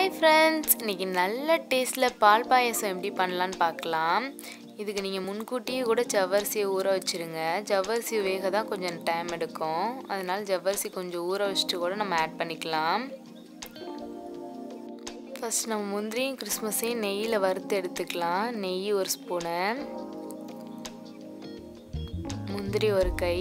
hi friends இன்றைக்கி நல்ல டேஸ்ட்டில் பால் பாயாசம் எப்படி பண்ணலான்னு பார்க்கலாம் இதுக்கு நீங்கள் முன்கூட்டியே கூட ஜவ்வரிசியை ஊற வச்சுருங்க ஜவ்வரிசி வேக தான் கொஞ்சம் டைம் எடுக்கும் அதனால் ஜவ்வரிசி கொஞ்சம் ஊற வச்சுட்டு கூட நம்ம ஆட் பண்ணிக்கலாம் ஃபஸ்ட் நம்ம முந்திரியும் கிறிஸ்மஸையும் நெய்யில் வறுத்து எடுத்துக்கலாம் நெய் ஒரு ஸ்பூனு முந்திரி ஒரு கை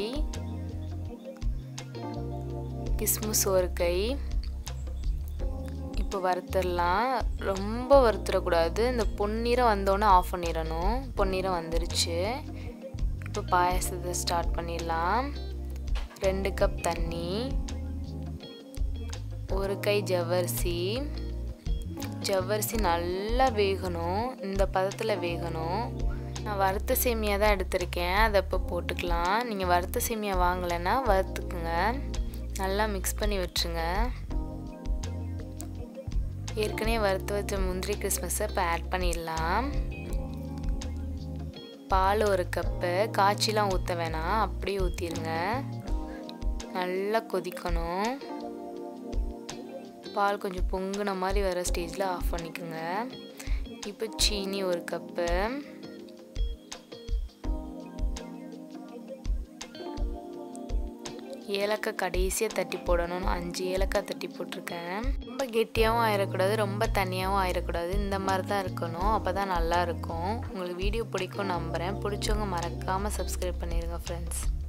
கிஸ்மிஸ் ஒரு கை இப்போ வறுத்துடலாம் ரொம்ப வறுத்துடக்கூடாது இந்த பொன்னிறம் வந்தோடனே ஆஃப் பண்ணிடணும் பொன்னிறம் வந்துருச்சு இப்போ பாயசத்தை ஸ்டார்ட் பண்ணிடலாம் ரெண்டு கப் தண்ணி ஒரு கை ஜவ்வரிசி ஜவ்வரிசி நல்லா வேகணும் இந்த பதத்தில் வேகணும் நான் வறுத்த சேமியா தான் எடுத்திருக்கேன் அதை இப்போ போட்டுக்கலாம் நீங்கள் வறுத்த சேமியா வாங்கலைன்னா வறுத்துக்குங்க நல்லா மிக்ஸ் பண்ணி விட்டுருங்க ஏற்கனவே வறுத்து வச்ச முந்திரி கிறிஸ்மஸை இப்போ ஆட் பண்ணிடலாம் பால் ஒரு கப்பு காய்ச்சிலாம் ஊற்ற வேணாம் அப்படியே ஊற்றிடுங்க நல்லா கொதிக்கணும் பால் கொஞ்சம் பொங்குன மாதிரி வர ஸ்டேஜில் ஆஃப் பண்ணிக்கோங்க இப்போ சீனி ஒரு கப்பு ஏலக்காய் கடைசியாக தட்டி போடணும் அஞ்சு ஏலக்காய் தட்டி போட்டிருக்கேன் ரொம்ப கெட்டியாகவும் ஆயிடக்கூடாது ரொம்ப தனியாகவும் ஆயிடக்கூடாது இந்த மாதிரி தான் இருக்கணும் அப்போ தான் நல்லாயிருக்கும் உங்களுக்கு வீடியோ பிடிக்கும் நம்புகிறேன் பிடிச்சவங்க மறக்காமல் சப்ஸ்கிரைப் பண்ணிடுங்க ஃப்ரெண்ட்ஸ்